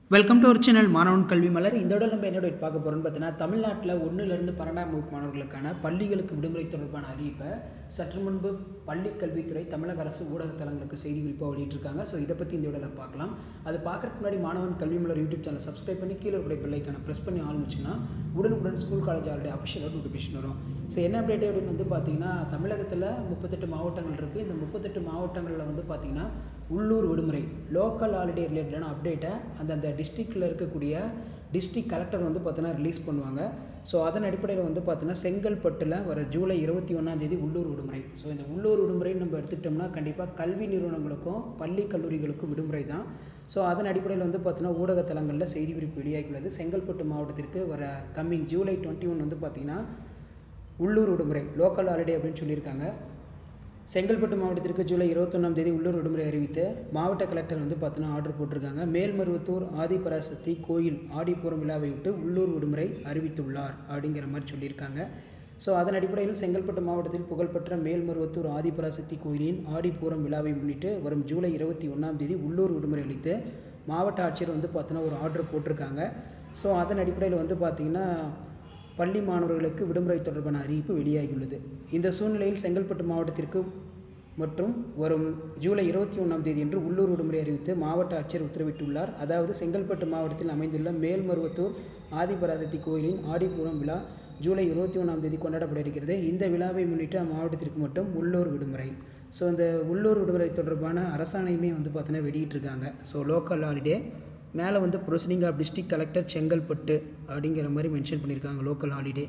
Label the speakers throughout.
Speaker 1: welcome to ஒரு channel மாணவன் கல்வி மலர் இந்த விட நம்ம என்னோட பார்க்க போகிறோம்னு பார்த்தீங்கன்னா தமிழ்நாட்டில் ஒன்றுலேருந்து பன்னெண்டாம் வகுப்பு மாணவர்களுக்கான பள்ளிகளுக்கு விடுமுறை தொடர்பான அறிவிப்பை சற்று முன்பு பள்ளி கல்வித்துறை தமிழக அரசு ஊடகத்தலங்களுக்கு செய்தி குறிப்பாக வெளியிட்டிருக்காங்க ஸோ இதை பற்றி இந்த விடல பார்க்கலாம் அது பார்க்கறதுக்கு முன்னாடி மாணவன் கல்வி மலர் யூடியூப் சேனல் சப்ஸ்கிரைப் பண்ணி கீழே இருக்கிற பெல்லைக்கான ப்ரெஸ் பண்ணி ஆரம்பிச்சிங்கன்னா உடனுக்குடன் ஸ்கூல் காலேஜ் ஆல்ரெடி அஃபிஷியலாக நோட்டிஃபிகேஷன் வரும் ஸோ என்ன அப்டேட் அப்படின்னு வந்து பார்த்தீங்கன்னா தமிழகத்தில் முப்பத்தெட்டு மாவட்டங்கள் இருக்குது இந்த முப்பத்தெட்டு மாவட்டங்களில் வந்து பார்த்தீங்கன்னா உள்ளூர் விடுமுறை லோக்கல் ஹாலிடே ரிலேட்டடான அப்டேட்டை அந்தந்த டிஸ்ட்ரிக்டில் இருக்கக்கூடிய டிஸ்ட்ரிக்ட் கலெக்டர் வந்து பார்த்தீங்கன்னா ரிலீஸ் பண்ணுவாங்க ஸோ அதன் அடிப்படையில் வந்து பார்த்தீங்கன்னா செங்கல்பட்டில் வர ஜூலை இருபத்தி ஒன்றாந்தேதி உள்ளூர் விடுமுறை ஸோ இந்த உள்ளூர் விடுமுறைன்னு நம்ம எடுத்துக்கிட்டோம்னா கண்டிப்பாக கல்வி நிறுவனங்களுக்கும் பள்ளி கல்லூரிகளுக்கும் விடுமுறை தான் ஸோ அதன் அடிப்படையில் வந்து பார்த்தீங்கன்னா ஊடகத்தலங்களில் செய்தி குறிப்பு வெளியாகியுள்ளது செங்கல்பட்டு மாவட்டத்திற்கு வர கம்மிங் ஜூலை டுவெண்ட்டி ஒன் வந்து பார்த்திங்கன்னா உள்ளூர் விடுமுறை லோக்கல் ஹாலிடே அப்படின்னு சொல்லியிருக்காங்க செங்கல்பட்டு மாவட்டத்திற்கு ஜூலை இருபத்தொன்னாம் தேதி உள்ளூர் விடுமுறை அறிவித்து மாவட்ட கலெக்டர் வந்து பார்த்தீங்கன்னா ஆர்டர் போட்டிருக்காங்க மேல்மருவத்தூர் ஆதிபராசக்தி கோயில் ஆடிப்பூரம் விழாவை விட்டு உள்ளூர் விடுமுறை அறிவித்துள்ளார் அப்படிங்கிற மாதிரி சொல்லியிருக்காங்க ஸோ அதன் அடிப்படையில் செங்கல்பட்டு மாவட்டத்தில் புகழ்பெற்ற மேல்மருவத்தூர் ஆதிபராசக்தி கோயிலின் ஆடிப்பூரம் விழாவை முன்னிட்டு வரும் ஜூலை இருபத்தி ஒன்றாம் தேதி உள்ளூர் விடுமுறை அளித்து மாவட்ட ஆட்சியர் வந்து பார்த்தீங்கன்னா ஒரு ஆர்டர் போட்டிருக்காங்க ஸோ அதன் அடிப்படையில் வந்து பார்த்திங்கன்னா பள்ளி மாணவர்களுக்கு விடுமுறை தொடர்பான அறிவிப்பு வெளியாகியுள்ளது இந்த சூழ்நிலையில் செங்கல்பட்டு மாவட்டத்திற்கு மற்றும் வரும் ஜூலை இருபத்தி ஒன்றாம் தேதி என்று உள்ளூர் விடுமுறை அறிவித்து மாவட்ட ஆட்சியர் உத்தரவிட்டுள்ளார் அதாவது செங்கல்பட்டு மாவட்டத்தில் அமைந்துள்ள மேல்மருவத்தூர் ஆதிபராசக்தி கோயிலின் ஆடிப்பூரம் விழா ஜூலை இருபத்தி ஒன்றாம் தேதி கொண்டாடப்பட இருக்கிறது இந்த விழாவை முன்னிட்டு அம்மாவட்டத்திற்கு மட்டும் உள்ளூர் விடுமுறை ஸோ இந்த உள்ளூர் விடுமுறை தொடர்பான அரசாணையுமே வந்து பார்த்தீங்கன்னா வெளியிட்டிருக்காங்க ஸோ லோக்கல் ஹாலிடே மேலே வந்து proceeding of district collector Chengalpattu அப்படிங்கிற மாதிரி மென்ஷன் பண்ணியிருக்காங்க லோக்கல் ஹாலிடே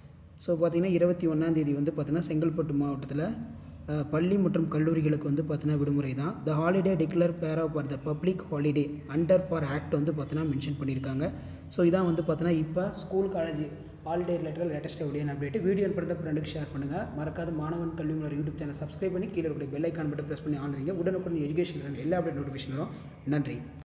Speaker 1: ஸோ பார்த்திங்கன்னா இருபத்தி ஒன்றாந்தேதி வந்து பார்த்திங்கன்னா செங்கல்பட்டு மாவட்டத்தில் அஹ், பள்ளி மற்றும் கல்லூரிகளுக்கு வந்து பார்த்தீங்கன்னா விடுமுறை தான் the holiday declare para for the public holiday under for act வந்து பார்த்தீங்கன்னா மென்ஷன் பண்ணியிருக்காங்க ஸோ இதான் வந்து பார்த்தீங்கன்னா இப்போ school college holiday related latest video update video படுத்த ஃப்ரெண்டுக்கு ஷேர் பண்ணுங்கள் மறக்காத மாணவன் கல்வி மலர் யூடியூப் சேனல் சப்ஸ்கிரைப் பண்ணி கீழே இருக்கிற பெல் ஐக்கான் பட்டன் ப்ரெஸ் பண்ணி ஆன் வைங்க உடனுக்குடன் எஜுகேஷன் எல்லா அப்டேட் நோட்டிஃபிகேஷன் வரும் நன்றி